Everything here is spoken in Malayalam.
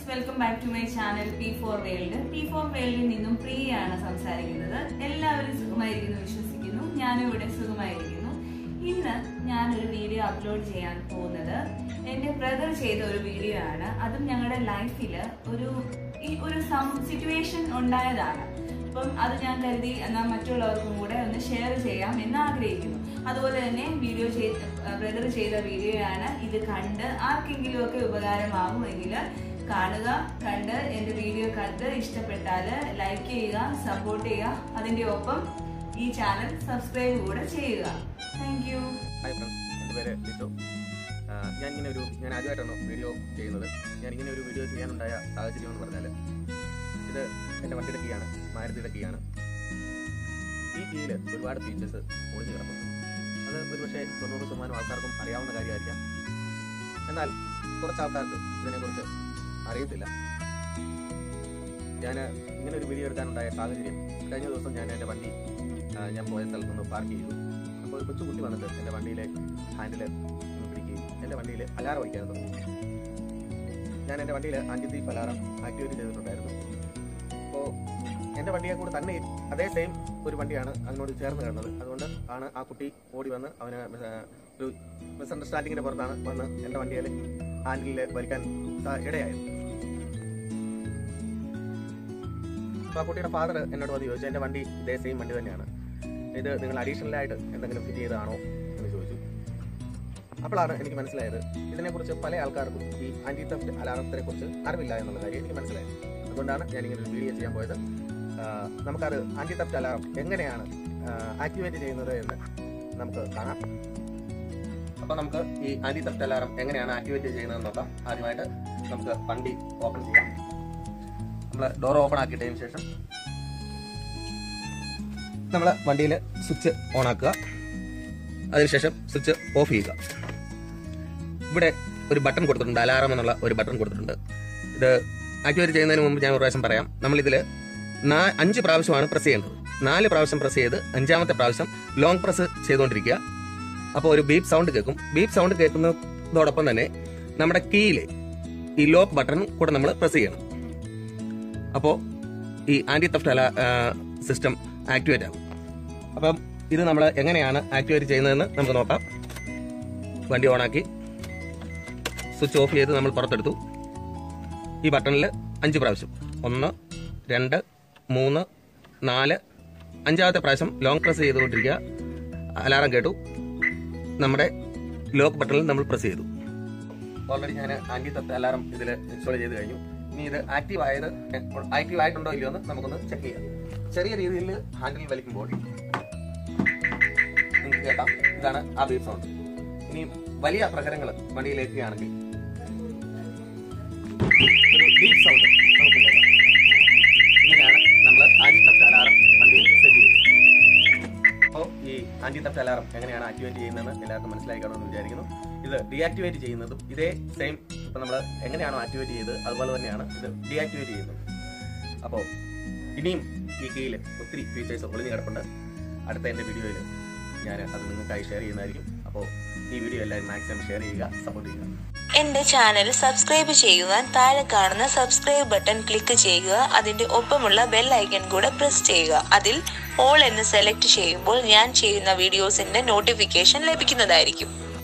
welcome back to my channel P four world P four വേൾഡിൽ നിന്നും പ്രിയയാണ് സംസാരിക്കുന്നത് എല്ലാവരും സുഖമായിരിക്കുന്നു വിശ്വസിക്കുന്നു ഞാനും ഇവിടെ സുഖമായിരിക്കുന്നു ഇന്ന് ഞാനൊരു വീഡിയോ അപ്ലോഡ് ചെയ്യാൻ പോകുന്നത് എൻ്റെ ബ്രദർ ചെയ്ത ഒരു വീഡിയോ ആണ് അതും ഞങ്ങളുടെ ലൈഫിൽ ഒരു ഈ ഒരു സിറ്റുവേഷൻ ഉണ്ടായതാണ് അപ്പം അത് ഞാൻ കരുതി എന്നാൽ മറ്റുള്ളവർക്കും കൂടെ ഒന്ന് ഷെയർ ചെയ്യാം എന്ന് ആഗ്രഹിക്കുന്നു അതുപോലെ തന്നെ വീഡിയോ ചെയ്ത് ബ്രദർ ചെയ്ത വീഡിയോ ആണ് ഇത് കണ്ട് ആർക്കെങ്കിലും ഒക്കെ ഉപകാരമാകുമെങ്കിൽ കാണുക കണ്ട് എൻ്റെ വീഡിയോ കണ്ട് ഇഷ്ടപ്പെട്ടാൽ ലൈക്ക് ചെയ്യുക സപ്പോർട്ട് ചെയ്യുക അതിൻ്റെ ഒപ്പം ഈ ചാനൽ സബ്സ്ക്രൈബ് കൂടെ ചെയ്യുക താങ്ക് യു ഹായ് ഫ്രണ്ട്സ് എൻ്റെ പേര് ലിറ്റു ആ, ഞാൻ ഇങ്ങനെ ഒരു ഞാൻ ആദ്യമായിട്ടാണ് വീഡിയോ ചെയ്യുന്നത് ഞാൻ ഇങ്ങനെ ഒരു വീഡിയോ ചെയ്യാനുണ്ടായ സാഹചര്യം എന്ന് പറഞ്ഞാൽ ഇത് എൻ്റെ വണ്ടിയുടെ കീയാണ് മാരുതിയുടെ കീയാണ് ഈ കീയിൽ ഒരുപാട് ഫീച്ചേഴ്സ് ഒളിഞ്ഞു കിടപ്പുണ്ട് അത് ഒരുപക്ഷെ തൊണ്ണൂറ് ശതമാനം ആൾക്കാർക്കും അറിയാവുന്ന കാര്യമായിരിക്കാം എന്നാൽ കുറച്ച് ആൾക്കാർക്ക് ഇതിനെക്കുറിച്ച് അറിയത്തില്ല ഞാൻ ഇങ്ങനെ ഒരു വീഡിയോ എടുക്കാനുണ്ടായ സാഹചര്യം കഴിഞ്ഞ ദിവസം ഞാൻ എൻ്റെ വണ്ടി ആ, ഞാൻ പോയ സ്ഥലത്ത് നിന്ന് പാർക്ക് ചെയ്തു അപ്പോൾ ഒരു കൊച്ചുകുട്ടി വന്നിട്ട് എൻ്റെ വണ്ടിയിലെ ഹാൻഡിൽ ഒന്ന് പിടിക്കുകയും എൻ്റെ വണ്ടിയിൽ അലാറം വയ്ക്കാൻ തുടങ്ങി ഞാൻ എൻ്റെ വണ്ടിയിൽ ആൻറ്റി തീഫ് അലാറം ആക്ടിവേറ്റ് ചെയ്തിട്ടുണ്ടായിരുന്നു അപ്പോൾ എൻ്റെ വണ്ടിയെ കൂടെ തന്നെ അതേ സെയിം ഒരു വണ്ടിയാണ് അതിനോട് ചേർന്ന് കിടന്നത് അതുകൊണ്ട് ആണ് ആ കുട്ടി ഓടി വന്ന് അവന് മിസ്- ഒരു മിസ്അണ്ടർസ്റ്റാൻഡിങ്ങിൻ്റെ പുറത്താണ് വന്ന് എൻ്റെ വണ്ടിയിൽ ഹാൻഡിലിൽ വലിക്കാൻ സ- ഇടയായത് അപ്പോൾ ആ കുട്ടിയുടെ ഫാദർ എന്നോട് വന്ന് ചോദിച്ചു എൻ്റെ വണ്ടി ഇതേ സെയിം വണ്ടി തന്നെയാണ് ഇത് നിങ്ങൾ അഡീഷണൽ ആയിട്ട് എന്തെങ്കിലും ഫിറ്റ് ചെയ്തതാണോ എന്ന് ചോദിച്ചു അപ്പോഴാണ് എനിക്ക് മനസ്സിലായത് ഇതിനെക്കുറിച്ച് പല ആൾക്കാർക്കും ഈ ആൻറ്റി തെഫ്റ്റ് അലാറത്തിനെ കുറിച്ച് അറിവില്ല എന്നുള്ള കാര്യം എനിക്ക് മനസ്സിലായത് അതുകൊണ്ടാണ് ഞാൻ ഇങ്ങനെ ഒരു വീഡിയോ ചെയ്യാൻ പോയത് ആ, നമുക്കത് ആൻറ്റി തെഫ്റ്റ് അലാറം എങ്ങനെയാണ് ആക്ടിവേറ്റ് ചെയ്യുന്നത് എന്ന് നമുക്ക് കാണാം അപ്പോൾ നമുക്ക് ഈ ആൻറ്റി തെഫ്റ്റ് അലാറം എങ്ങനെയാണ് ആക്ടിവേറ്റ് ചെയ്യുന്നതെന്ന് നോക്കാം ആദ്യമായിട്ട് നമുക്ക് വണ്ടി ഓപ്പൺ ചെയ്യാം നമ്മൾ ഡോർ ഓപ്പൺ ആക്കിയിട്ടതിന് ശേഷം നമ്മൾ വണ്ടിയിൽ സ്വിച്ച് ഓൺ ആക്കുക അതിനുശേഷം സ്വിച്ച് ഓഫ് ചെയ്യുക ഇവിടെ ഒരു ബട്ടൺ കൊടുത്തിട്ടുണ്ട് അലാറം എന്നുള്ള ഒരു ബട്ടൺ കൊടുത്തിട്ടുണ്ട് ഇത് ആക്ടിവേറ്റ് ചെയ്യുന്നതിന് മുമ്പ് ഞാൻ ഒരു പ്രാവശ്യം പറയാം നമ്മളിതിൽ നാ അഞ്ച് പ്രാവശ്യമാണ് പ്രസ് ചെയ്യേണ്ടത് നാല് പ്രാവശ്യം പ്രസ് ചെയ്ത് അഞ്ചാമത്തെ പ്രാവശ്യം ലോങ് പ്രസ് ചെയ്തുകൊണ്ടിരിക്കുക അപ്പോൾ ഒരു ബീപ്പ് സൗണ്ട് കേൾക്കും ബീപ്പ് സൗണ്ട് കേൾക്കുന്നതോടൊപ്പം തന്നെ നമ്മുടെ കീയിൽ ഈ ലോക്ക് ബട്ടൺ കൂടെ നമ്മൾ പ്രസ് ചെയ്യണം അപ്പോൾ ഈ ആന്റി തെഫ്റ്റ് അല സിസ്റ്റം ആക്ടിവേറ്റ് ആകും അപ്പം ഇത് നമ്മൾ എങ്ങനെയാണ് ആക്ടിവേറ്റ് ചെയ്യുന്നതെന്ന് നമുക്ക് നോക്കാം വണ്ടി ഓണാക്കി സ്വിച്ച് ഓഫ് ചെയ്ത് നമ്മൾ പുറത്തെടുത്തു ഈ ബട്ടണിൽ അഞ്ച് പ്രാവശ്യം ഒന്ന് രണ്ട് മൂന്ന് നാല് അഞ്ചാമത്തെ പ്രാവശ്യം ലോങ് പ്രസ് ചെയ്തുകൊണ്ടിരിക്കുക അലാറം കേട്ടു നമ്മുടെ ലോക്ക് ബട്ടണിൽ നമ്മൾ പ്രസ് ചെയ്തു ഓൾറെഡി ഞാൻ ആന്റി തത്ത് അലാറം ഇതിൽ ഇൻസ്റ്റാൾ ചെയ്ത് കഴിഞ്ഞു ഇനി ഇത് ആക്റ്റീവ് ആയത് ആക്റ്റീവ് ആയിട്ടുണ്ടോ ഇല്ലയോ എന്ന് നമുക്കൊന്ന് ചെക്ക് ചെയ്യാം ചെറിയ രീതിയിൽ ഹാൻഡിൽ വലിക്കുമ്പോൾ നിങ്ങൾക്ക് കേൾക്കാം ഇതാണ് ആ ബീപ്പ് സൗണ്ട് ഇനി വലിയ പ്രഹരങ്ങൾ വണ്ടിയിലേക്കുകയാണെങ്കിൽ ഒരു ഡീപ് സൗണ്ട് നമുക്ക് കേൾക്കാം ഇങ്ങനെയാണ് നമ്മൾ ആന്റി തഫ്റ്റ് അലാറം വണ്ടിയിൽ സെറ്റ് ചെയ്യുന്നത് അപ്പോൾ ഈ ആന്റി തഫ്റ്റ് അലാറം എങ്ങനെയാണ് ആക്ടിവേറ്റ് ചെയ്യുന്നതെന്ന് എല്ലാവർക്കും മനസ്സിലായി കാണുമെന്ന് വിചാരിക്കുന്നു ഇത് ഡീആക്ടിവേറ്റ് ചെയ്യുന്നതും ഇതേ സെയിം ഇപ്പം നമ്മൾ എങ്ങനെയാണോ ആക്ടിവേറ്റ് ചെയ്തത് അതുപോലെ തന്നെയാണ് ഇത് ഡീആക്ടിവേറ്റ് ചെയ്യുന്നത് അപ്പോൾ ഇനിയും ഈ കീയിൽ ഒത്തിരി ഫീച്ചേഴ്സ് ഒളിഞ്ഞു കിടപ്പുണ്ട് അടുത്ത എൻ്റെ വീഡിയോയിൽ ഞാൻ അത് നിങ്ങൾക്കായി ഷെയർ ചെയ്യുന്നതായിരിക്കും അപ്പോൾ ഈ വീഡിയോ എല്ലാവരും മാക്സിമം ഷെയർ ചെയ്യുക സപ്പോർട്ട് ചെയ്യുക എന്റെ ചാനൽ സബ്സ്ക്രൈബ് ചെയ്യുവാൻ താഴെ കാണുന്ന സബ്സ്ക്രൈബ് ബട്ടൺ ക്ലിക്ക് ചെയ്യുക അതിന്റെ ഒപ്പമുള്ള ബെൽ ഐക്കൺ കൂടെ പ്രസ് ചെയ്യുക അതിൽ ഓൾ എന്ന് സെലക്ട് ചെയ്യുമ്പോൾ ഞാൻ ചെയ്യുന്ന വീഡിയോസിന്റെ നോട്ടിഫിക്കേഷൻ ലഭിക്കുന്നതായിരിക്കും